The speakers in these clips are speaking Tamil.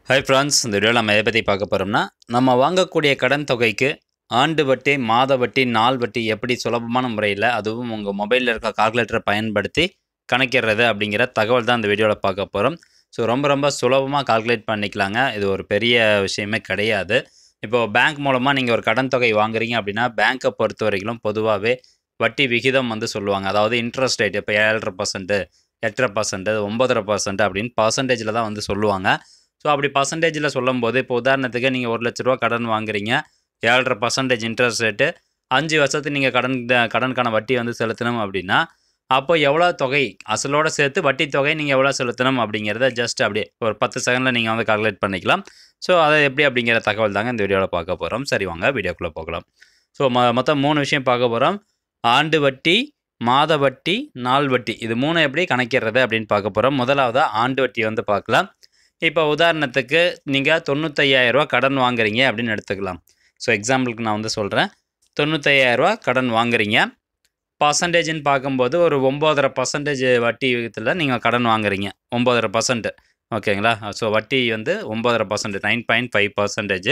ஹாய் ஃப்ரெண்ட்ஸ் இந்த வீடியோவில் நம்ம எதை பற்றி பார்க்க போகிறோம்னா நம்ம வாங்கக்கூடிய கடன் தொகைக்கு ஆண்டு வட்டி மாத வட்டி நாள் வட்டி எப்படி சுலபமான முறையில் அதுவும் உங்கள் மொபைலில் இருக்க கால்குலேட்டரை பயன்படுத்தி கணக்கிடுறது அப்படிங்கிற தகவல் தான் இந்த வீடியோவில் பார்க்க போகிறோம் ஸோ ரொம்ப ரொம்ப சுலபமாக கால்குலேட் பண்ணிக்கலாங்க இது ஒரு பெரிய விஷயமே கிடையாது இப்போது பேங்க் மூலமாக நீங்கள் ஒரு கடன் தொகை வாங்குறீங்க அப்படின்னா பேங்க்கை பொறுத்த வரைக்கும் பொதுவாகவே வட்டி விகிதம் வந்து சொல்லுவாங்க அதாவது இன்ட்ரெஸ்ட் ரேட் இப்போ ஏழரை பர்சன்ட்டு எட்டரை பர்சன்ட் ஒம்பதரை பர்சன்ட் அப்படின்னு பர்சன்டேஜில் தான் வந்து சொல்லுவாங்க ஸோ அப்படி பர்சன்டேஜில் சொல்லும்போது இப்போ உதாரணத்துக்கு நீங்கள் ஒரு லட்ச ரூபா கடன் வாங்குறீங்க ஏழரை பர்சன்டேஜ் இன்ட்ரெஸ்ட் ரேட்டு அஞ்சு வருஷத்துக்கு நீங்கள் கடன் கடனுக்கான வட்டி வந்து செலுத்தணும் அப்படின்னா அப்போ எவ்வளோ தொகை அசலோடு சேர்த்து வட்டி தொகை நீங்கள் எவ்வளோ செலுத்தணும் அப்படிங்கிறத ஜஸ்ட் அப்படியே ஒரு பத்து செகண்டில் நீங்கள் வந்து கால்குலேட் பண்ணிக்கலாம் ஸோ அதை எப்படி அப்படிங்கிற தகவல் தாங்க இந்த வீடியோவில் பார்க்க போகிறோம் சரி வாங்க வீடியோக்குள்ளே போகலாம் ஸோ மொ மொத்தம் மூணு விஷயம் பார்க்க போகிறோம் ஆண்டு வட்டி மாத வட்டி நாள் வட்டி இது மூணு எப்படி கணக்கிடுறது அப்படின்னு பார்க்க போகிறோம் முதலாவது ஆண்டு வட்டி வந்து பார்க்கலாம் இப்போ உதாரணத்துக்கு நீங்கள் தொண்ணூத்தையாயிரரூவா கடன் வாங்குறீங்க அப்படின்னு எடுத்துக்கலாம் ஸோ எக்ஸாம்பிளுக்கு நான் வந்து சொல்கிறேன் தொண்ணூத்தையாயிரரூவா கடன் வாங்குறீங்க பர்சன்டேஜ்னு பார்க்கும்போது ஒரு ஒம்போதரை பர்சன்டேஜ் வட்டி விகிதத்தில் நீங்கள் கடன் வாங்குறீங்க ஒம்போதரை பர்சன்ட் ஓகேங்களா ஸோ வட்டி வந்து ஒம்போதரை percent nine point five percentage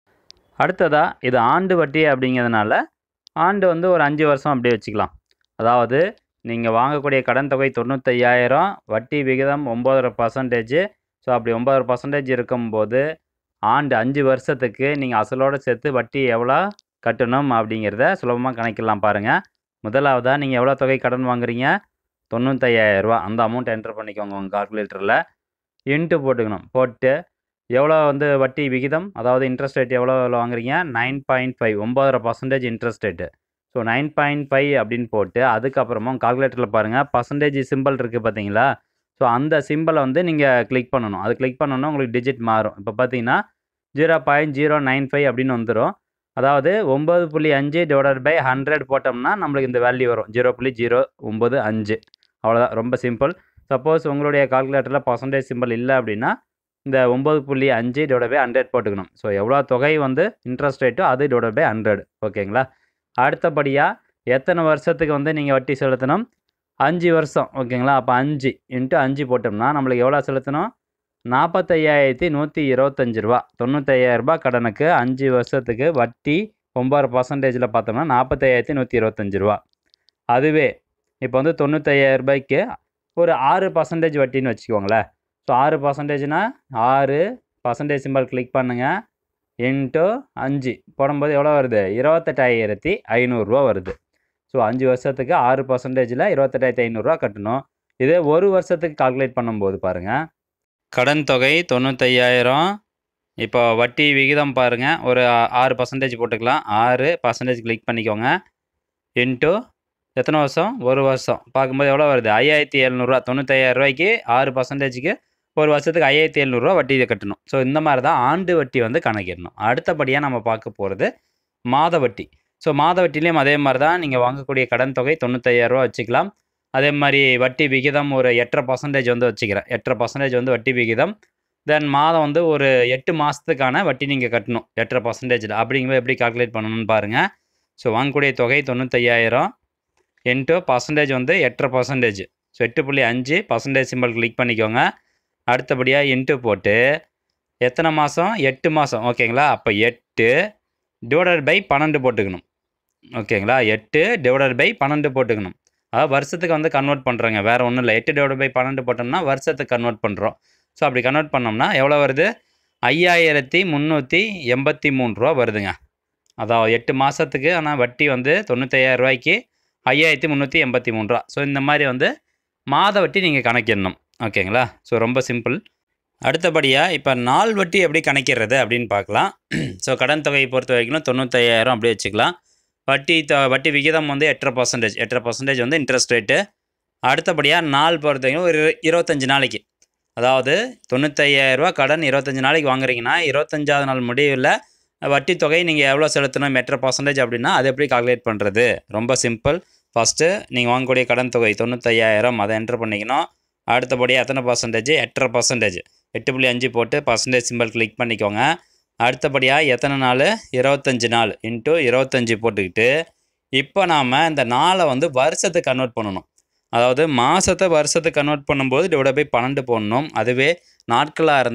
அடுத்ததாக இது ஆண்டு வட்டி அப்படிங்கிறதுனால ஆண்டு வந்து ஒரு அஞ்சு வருஷம் அப்படியே வச்சுக்கலாம் அதாவது நீங்கள் வாங்கக்கூடிய கடன் தொகை தொண்ணூத்தையாயிரம் வட்டி விகிதம் ஒம்போதரை பர்சன்டேஜ் ஸோ அப்படி ஒம்பது பர்சன்டேஜ் இருக்கும்போது ஆண்டு அஞ்சு வருஷத்துக்கு நீங்கள் அசலோடு சேர்த்து வட்டி எவ்வளோ கட்டணும் அப்படிங்கிறத சுலபமாக கணக்கிடலாம் பாருங்கள் முதலாவதாக நீங்கள் எவ்வளோ தொகை கடன் வாங்குறீங்க தொண்ணூத்தையாயிரரூவா அந்த அமௌண்ட் என்டர் பண்ணிக்கோங்க உங்கள் கால்குலேட்டரில் இன்ட்டு போட்டுக்கணும் போட்டு எவ்வளோ வந்து வட்டி விகிதம் அதாவது இன்ட்ரெஸ்ட் ரேட் எவ்வளோ எவ்வளோ வாங்குறீங்க நைன் பாயிண்ட் ஃபைவ் ஒம்பதரை percentage interest rate so nine point five அப்படின்னு போட்டு அதுக்கப்புறமா கால்குலேட்டரில் பாருங்கள் பர்சன்டேஜ் சிம்பிள் இருக்குது பார்த்தீங்களா ஸோ அந்த சிம்பிளை வந்து நீங்கள் கிளிக் பண்ணணும் அது கிளிக் பண்ணோன்னா உங்களுக்கு டிஜிட் மாறும் இப்போ பார்த்தீங்கன்னா zero point zero nine five அப்படின்னு வந்துடும் அதாவது ஒம்பது புள்ளி அஞ்சு டிவைடட் பை ஹண்ட்ரட் போட்டோம்னா நம்மளுக்கு இந்த வேல்யூ வரும் ஜீரோ புள்ளி ஜீரோ ஒம்பது அஞ்சு அவ்வளோதான் ரொம்ப சிம்பிள் சப்போஸ் உங்களுடைய கால்குலேட்டரில் பர்சன்டேஜ் சிம்பிள் இல்லை அப்படின்னா இந்த ஒம்பது புள்ளி அஞ்சு டிவைட் பை ஹண்ட்ரட் போட்டுக்கணும் ஸோ எவ்வளோ தொகை வந்து இன்ட்ரெஸ்ட் ரேட்டோ அது டிவைட் பை ஹண்ட்ரட் ஓகேங்களா அடுத்தபடியாக எத்தனை வருஷத்துக்கு வந்து நீங்கள் வட்டி செலுத்தணும் அஞ்சு வருஷம் ஓகேங்களா அப்போ அஞ்சு இன்ட்டு அஞ்சு போட்டோம்னா நம்மளுக்கு எவ்வளோ செலுத்தணும் நாற்பத்தையாயிரத்தி நூற்றி இருபத்தஞ்சி ரூபா தொண்ணூத்தையாயிரரூபா கடனுக்கு அஞ்சு வருஷத்துக்கு வட்டி ஒம்பது பர்சன்டேஜில் பார்த்தோம்னா நாற்பத்தையாயிரத்தி நூற்றி இருபத்தஞ்சி ரூபா அதுவே இப்போ வந்து தொண்ணூத்தையாயிரம் ரூபாய்க்கு ஒரு ஆறு பர்சன்டேஜ் வட்டின்னு வச்சுக்கோங்களேன் ஸோ ஆறு பர்சன்டேஜ்னால் ஆறு பர்சன்டேஜ் சிம்பிள் கிளிக் பண்ணுங்கள் இன்ட்டு அஞ்சு போடும்போது எவ்வளோ வருது இருபத்தெட்டாயிரத்தி ஐநூறுரூவா வருது ஸோ அஞ்சு வருஷத்துக்கு ஆறு பர்சன்டேஜில் இருபத்தெட்டாயிரத்தி ஐநூறுரூவா கட்டணும் இதே ஒரு வருஷத்துக்கு கால்குலேட் பண்ணும்போது பாருங்கள் கடன் தொகை தொண்ணூத்தையாயிரம் இப்போ வட்டி விகிதம் பாருங்கள் ஒரு ஆறு பர்சன்டேஜ் போட்டுக்கலாம் ஆறு பர்சன்டேஜ் கிளிக் பண்ணிக்கோங்க இன்ட்டு எத்தனை வருஷம் ஒரு வருஷம் பார்க்கும்போது எவ்வளோ வருது ஐயாயிரத்தி எழுநூறுவா தொண்ணூத்தையாயிரம் ரூபாய்க்கு ஆறு பர்சன்டேஜுக்கு ஒரு வருஷத்துக்கு ஐயாயிரத்தி எழுநூறுவா வட்டி கட்டணும் ஸோ இந்த மாதிரி தான் ஆண்டு வட்டி வந்து கணக்கிடணும் அடுத்தபடியாக நம்ம பார்க்க போகிறது மாத வட்டி ஸோ மாத வட்டிலையும் அதே மாதிரி தான் நீங்கள் வாங்கக்கூடிய கடன் தொகை தொண்ணூத்தையாயிரரூவா வச்சுக்கலாம் அதே மாதிரி வட்டி விகிதம் ஒரு எட்டரை பர்சன்டேஜ் வந்து வச்சுக்கிறேன் எட்டரை பர்சன்டேஜ் வந்து வட்டி விகிதம் தென் மாதம் வந்து ஒரு எட்டு மாதத்துக்கான வட்டி நீங்கள் கட்டணும் எட்டரை பர்சன்டேஜில் அப்படிங்கும்போது எப்படி கால்குலேட் பண்ணணும்னு பாருங்கள் ஸோ வாங்கக்கூடிய தொகை தொண்ணூத்தையாயிரம் இன்ட்டு பர்சன்டேஜ் வந்து எட்டரை பர்சன்டேஜ் ஸோ எட்டு புள்ளி அஞ்சு பர்சன்டேஜ் சிம்பிள் கிளிக் பண்ணிக்கோங்க அடுத்தபடியாக இன்ட்டு போட்டு எத்தனை மாதம் எட்டு மாதம் ஓகேங்களா அப்போ எட்டு டிவைடட் பை பன்னெண்டு போட்டுக்கணும் ஓகேங்களா எட்டு டிவைடட் பை பன்னெண்டு போட்டுக்கணும் அதாவது வருஷத்துக்கு வந்து கன்வெர்ட் பண்ணுறோங்க வேறு ஒன்றும் இல்லை எட்டு டிவைட் பை பன்னெண்டு போட்டோம்னா வருஷத்துக்கு கன்வெர்ட் பண்ணுறோம் ஸோ அப்படி கன்வெர்ட் பண்ணோம்னா எவ்வளோ வருது ஐயாயிரத்தி முந்நூற்றி எண்பத்தி மூணு ரூபா வருதுங்க அதாவது எட்டு மாதத்துக்கு ஆனால் வட்டி வந்து தொண்ணூத்தையாயிரம் ரூபாய்க்கு ஐயாயிரத்தி முந்நூற்றி எண்பத்தி மூணு ரூபா ஸோ இந்த மாதிரி வந்து மாத வட்டி நீங்கள் கணக்கிடணும் ஓகேங்களா ஸோ ரொம்ப சிம்பிள் அடுத்தபடியாக இப்போ நாள் வட்டி எப்படி கணக்கிடுறது அப்படின்னு பார்க்கலாம் ஸோ கடன் தொகையை பொறுத்த வரைக்கும் தொண்ணூத்தையாயிரம் அப்படியே வச்சுக்கலாம் வட்டி த வட்டி விகிதம் வந்து எட்டரை பர்சன்டேஜ் எட்டரை பர்சன்டேஜ் வந்து இன்ட்ரெஸ்ட் ரேட்டு அடுத்தபடியாக நாள் பொறுத்த வரைக்கும் ஒரு இருபத்தஞ்சி நாளைக்கு அதாவது தொண்ணூத்தையாயிரரூவா கடன் இருபத்தஞ்சி நாளைக்கு வாங்குறீங்கன்னா இருபத்தஞ்சாவது நாள் முடிவில் வட்டி தொகை நீங்கள் எவ்வளோ செலுத்தணும் எட்டரை பர்சன்டேஜ் அப்படின்னா அது எப்படி கால்குலேட் பண்ணுறது ரொம்ப சிம்பிள் ஃபஸ்ட்டு நீங்கள் வாங்கக்கூடிய கடன் தொகை தொண்ணூத்தையாயிரம் அதை என்ட்ரு பண்ணிக்கணும் அடுத்தபடியாக எத்தனை பர்சன்டேஜ் எட்டரை பர்சன்டேஜ் எட்டு புள்ளி அஞ்சு போட்டு பர்சன்டேஜ் சிம்பிள் கிளிக் பண்ணிக்கோங்க அடுத்தபடியாக எத்தனை நாள் இருபத்தஞ்சி நாள் இன்ட்டு இருபத்தஞ்சி போட்டுக்கிட்டு இப்போ நாம் இந்த நாளை வந்து வருஷத்துக்கு கன்வெர்ட் பண்ணணும் அதாவது மாதத்தை வருஷத்துக்கு கன்வெர்ட் பண்ணும்போது டிவைட் பை பன்னெண்டு போடணும் அதுவே நாட்களாக இருந்தால்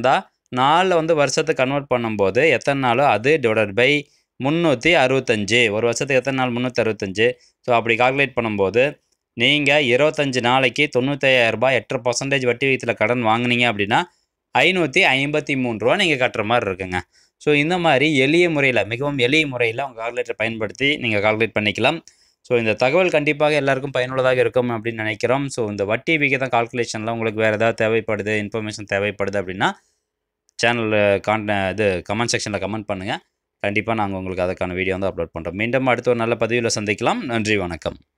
நாளில் வந்து வருஷத்துக்கு கன்வெர்ட் பண்ணும்போது எத்தனை நாளோ அது டிவைடட் பை முந்நூற்றி அறுபத்தஞ்சு ஒரு வருஷத்துக்கு எத்தனை நாள் முந்நூற்றி அறுபத்தஞ்சு ஸோ அப்படி கால்குலேட் பண்ணும்போது நீங்கள் இருபத்தஞ்சு நாளைக்கு தொண்ணூத்தையாயிரரூபா எட்டரை பர்சன்டேஜ் வட்டி விகிதத்தில் கடன் வாங்குனீங்க அப்படின்னா ஐநூற்றி ஐம்பத்தி மூணு ரூபா நீங்கள் கட்டுற மாதிரி இருக்குங்க ஸோ இந்த மாதிரி எளிய முறையில் மிகவும் எளிய முறையில் உங்கள் கால்குலேட்டரை பயன்படுத்தி நீங்கள் கால்குலேட் பண்ணிக்கலாம் ஸோ இந்த தகவல் கண்டிப்பாக எல்லாருக்கும் பயனுள்ளதாக இருக்கும் அப்படின்னு நினைக்கிறோம் ஸோ இந்த வட்டி விகிதம் கால்குலேஷனில் உங்களுக்கு வேறு ஏதாவது தேவைப்படுது இன்ஃபர்மேஷன் தேவைப்படுது அப்படின்னா சேனலில் கான் இது கமெண்ட் செக்ஷனில் கமெண்ட் பண்ணுங்கள் கண்டிப்பாக நாங்கள் உங்களுக்கு அதுக்கான வீடியோ வந்து அப்லோட் பண்ணுறோம் மீண்டும் அடுத்த ஒரு நல்ல பதிவில் சந்திக்கலாம் நன்றி வணக்கம்